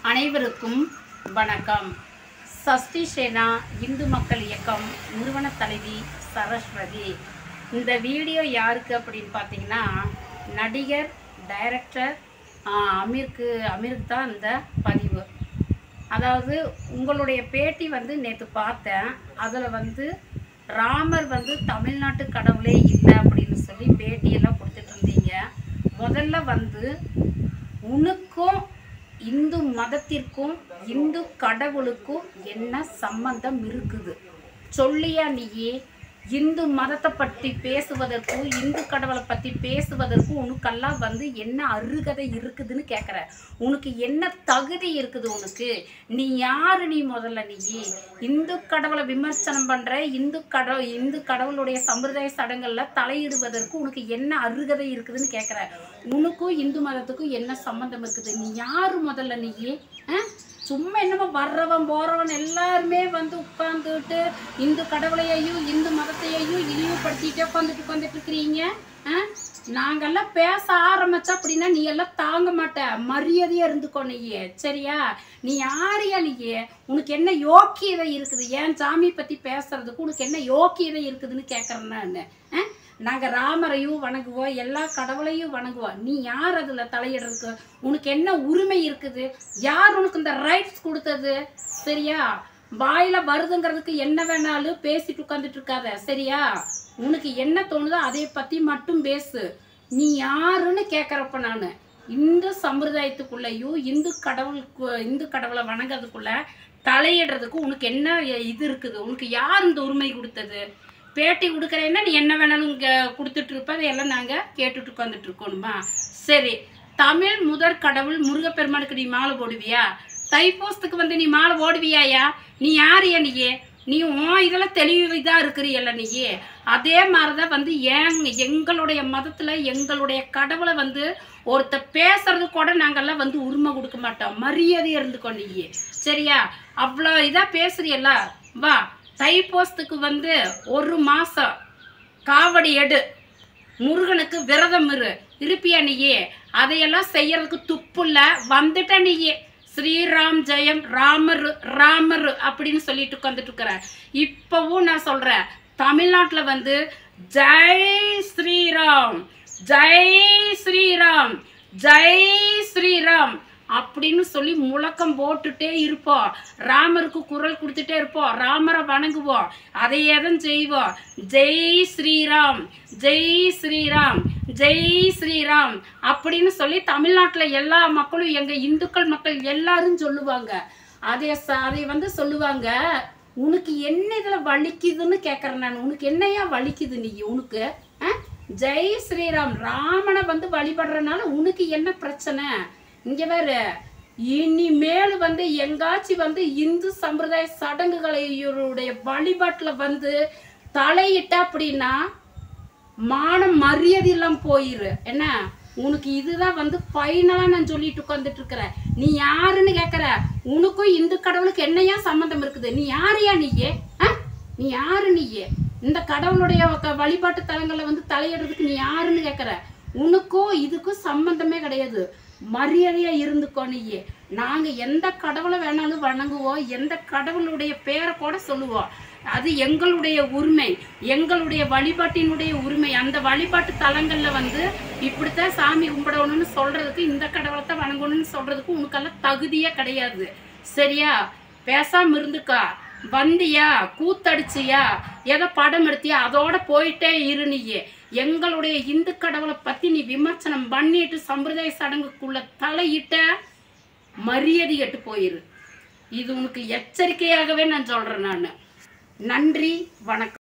அனைவருக்கும் வணக்கம் சஷ்டி சேனா இந்து மக்கள் இயக்கம் நிறுவன தலைவி சரஸ்வதி இந்த வீடியோ யாருக்கு அப்படின்னு பார்த்தீங்கன்னா நடிகர் டைரக்டர் அமீருக்கு அமீருக்கு தான் இந்த பதிவு அதாவது உங்களுடைய பேட்டி வந்து நேற்று பார்த்தேன் அதில் வந்து ராமர் வந்து தமிழ்நாட்டு கடவுளே இல்லை அப்படின்னு சொல்லி பேட்டியெல்லாம் கொடுத்துட்டு இருந்தீங்க முதல்ல வந்து உனக்கும் இந்து மதத்திற்கும் இந்து கடவுளுக்கும் என்ன சம்பந்தம் இருக்குது சொல்லியா நீயே இந்து மதத்தை பற்றி பேசுவதற்கும் இந்து கடவுளை பற்றி பேசுவதற்கும் உனக்கெல்லாம் வந்து என்ன அருகதை இருக்குதுன்னு கேட்குற உனக்கு என்ன தகுதி இருக்குது உனக்கு நீ யாரு நீ முதல்ல நீ இந்து கடவுளை விமர்சனம் பண்ற இந்து கடவுள் இந்து கடவுளுடைய சம்பிரதாய சடங்குகளில் தலையிடுவதற்கு உனக்கு என்ன அருகதை இருக்குதுன்னு கேட்குற உனக்கும் இந்து மதத்துக்கும் என்ன சம்பந்தம் இருக்குது நீ யாரு முதல்ல நீ ஆ? சும்மா என்னமோ வர்றவன் போறவன் எல்லாருமே வந்து உட்காந்துட்டு இந்து கடவுளையையும் இந்து மதத்தையையும் இழிவுபடுத்திட்டே உட்காந்துட்டு உட்காந்துட்டு இருக்கிறீங்க ஆ? நாங்கெல்லாம் பேச ஆரம்பிச்சா அப்படின்னா நீ எல்லாம் தாங்க மாட்ட மரியாதையா இருந்துக்கோ நீ சரியா நீ யாரையா நீ உனக்கு என்ன யோக்கியதை இருக்குது ஏன் சாமி பத்தி பேசுறதுக்கு உனக்கு என்ன யோக்கியதை இருக்குதுன்னு கேட்கறேன் நான் ஆ? நாங்க ராமரையும் வணங்குவோம் எல்லா கடவுளையும் வணங்குவோம் நீ யார் அதுல தலையிடுறதுக்கு உனக்கு என்ன உரிமை இருக்குது யார் உனக்கு இந்த ரைட்ஸ் கொடுத்தது சரியா வாயில வருதுங்கிறதுக்கு என்ன வேணாலும் பேசிட்டு உட்காந்துட்டு இருக்காத சரியா உனக்கு என்ன தோணுதோ அதை பத்தி மட்டும் பேசு நீ யாருன்னு கேட்கறப்ப நான் இந்து சம்பிரதாயத்துக்குள்ளேயும் இந்து கடவுளுக்கு இந்து கடவுளை வணங்குறதுக்குள்ள தலையிடுறதுக்கு உனக்கு என்ன இது இருக்குது உனக்கு யார் இந்த உரிமை கொடுத்தது பேட்டி கொடுக்குறேன்னா நீ என்ன வேணாலும் இங்கே கொடுத்துட்டு இருப்ப அதையெல்லாம் நாங்கள் கேட்டுட்டு உட்காந்துட்டு இருக்கணுமா சரி தமிழ் முதற் கடவுள் முருகப்பெருமானுக்கு நீ மாலை போடுவியா தைப்பூசத்துக்கு வந்து நீ மாலை போடுவியாயா நீ யாரையா நீயே நீ உன் இதெல்லாம் தெளிவு இதாக இருக்கிறியல்ல நீ அதே மாதிரி தான் வந்து ஏங் எங்களுடைய மதத்தில் எங்களுடைய கடவுளை வந்து ஒருத்த பேசுறது கூட நாங்கெல்லாம் வந்து உரிமை கொடுக்க மாட்டோம் மரியாதையாக இருந்துக்கோ நீ சரியா அவ்வளோ இதாக பேசுறியல்ல வா தைப்பூசத்துக்கு வந்து ஒரு மாசம் காவடி எடு முருகனுக்கு விரதம் இரு இருப்பியா நீயே அதையெல்லாம் செய்யறதுக்கு துப்புல வந்துட்ட நீயே ஸ்ரீராம் ஜெயம் ராமர் ராமர் அப்படின்னு சொல்லிட்டு உட்காந்துட்டு இருக்கிற இப்பவும் நான் சொல்றேன் தமிழ்நாட்டுல வந்து ஜெய் ஸ்ரீராம் ஜெய் ஸ்ரீராம் ஜெய் ஸ்ரீராம் அப்படின்னு சொல்லி முழக்கம் போட்டுட்டே இருப்போம் ராமருக்கு குரல் கொடுத்துட்டே இருப்போம் ராமரை வணங்குவோம் அதையே தான் செய்வோம் ஜெய் ஸ்ரீராம் ஜெய் ஸ்ரீராம் ஜெய் ஸ்ரீராம் அப்படின்னு சொல்லி தமிழ்நாட்டில் எல்லா மக்களும் எங்கள் இந்துக்கள் மக்கள் எல்லாரும் சொல்லுவாங்க அதை ச- அதை வந்து சொல்லுவாங்க உனக்கு என்ன இதில் வலிக்குதுன்னு கேட்குறேன் நான் உனக்கு என்னையா வலிக்குது நீ உனக்கு ஆ? ஜெய் ஸ்ரீராம் ராமனை வந்து வழிபடுறனால உனக்கு என்ன பிரச்சனை இங்க வேற இனிமேல் வந்து எங்காச்சும் வந்து இந்து சம்பிரதாய சடங்குகளுடைய வழிபாட்டுல வந்து தலையிட்ட அப்படின்னா மானம் மரியாதை இல்லாம போயிரு என்ன உனக்கு இதுதான் வந்து ஃபைனலா நான் சொல்லிட்டு உட்காந்துட்டு இருக்கிறேன் நீ யாருன்னு கேக்குற உனக்கும் இந்து கடவுளுக்கு என்னையா சம்பந்தம் இருக்குது நீ யாரையா நீயே ஆ? நீ யாரு நீயே இந்த கடவுளுடைய க- வழிபாட்டு தலங்கள்ல வந்து தலையிடுறதுக்கு நீ யாருன்னு கேக்குற உனக்கும் இதுக்கும் சம்பந்தமே கிடையாது மரியாதையா இருந்துக்கோ நீயே நாங்க எந்த கடவுளை வேணாலும் வணங்குவோம் எந்த கடவுளுடைய பேரை கூட சொல்லுவோம் அது எங்களுடைய உரிமை எங்களுடைய வழிபாட்டினுடைய உரிமை அந்த வழிபாட்டு தலங்கள்ல வந்து இப்படித்தான் சாமி கும்பிடணும்னு சொல்றதுக்கு இந்த கடவுளை தான் வணங்கணும்னு சொல்றதுக்கு உனக்கெல்லாம் தகுதியே கிடையாது சரியா பேசாம இருந்துக்கா வந்தியா கூத்தடிச்சியா ஏதோ படம் எடுத்தியா அதோட போயிட்டே இரு நீயே எங்களுடைய இந்து கடவுளை பத்தி நீ விமர்சனம் பண்ணிட்டு சம்பிரதாய சடங்குக்குள்ள தலையிட்ட மரியாதை கெட்டு போயிரு இது உனக்கு எச்சரிக்கையாகவே நான் சொல்றேன் நான் நன்றி வணக்கம்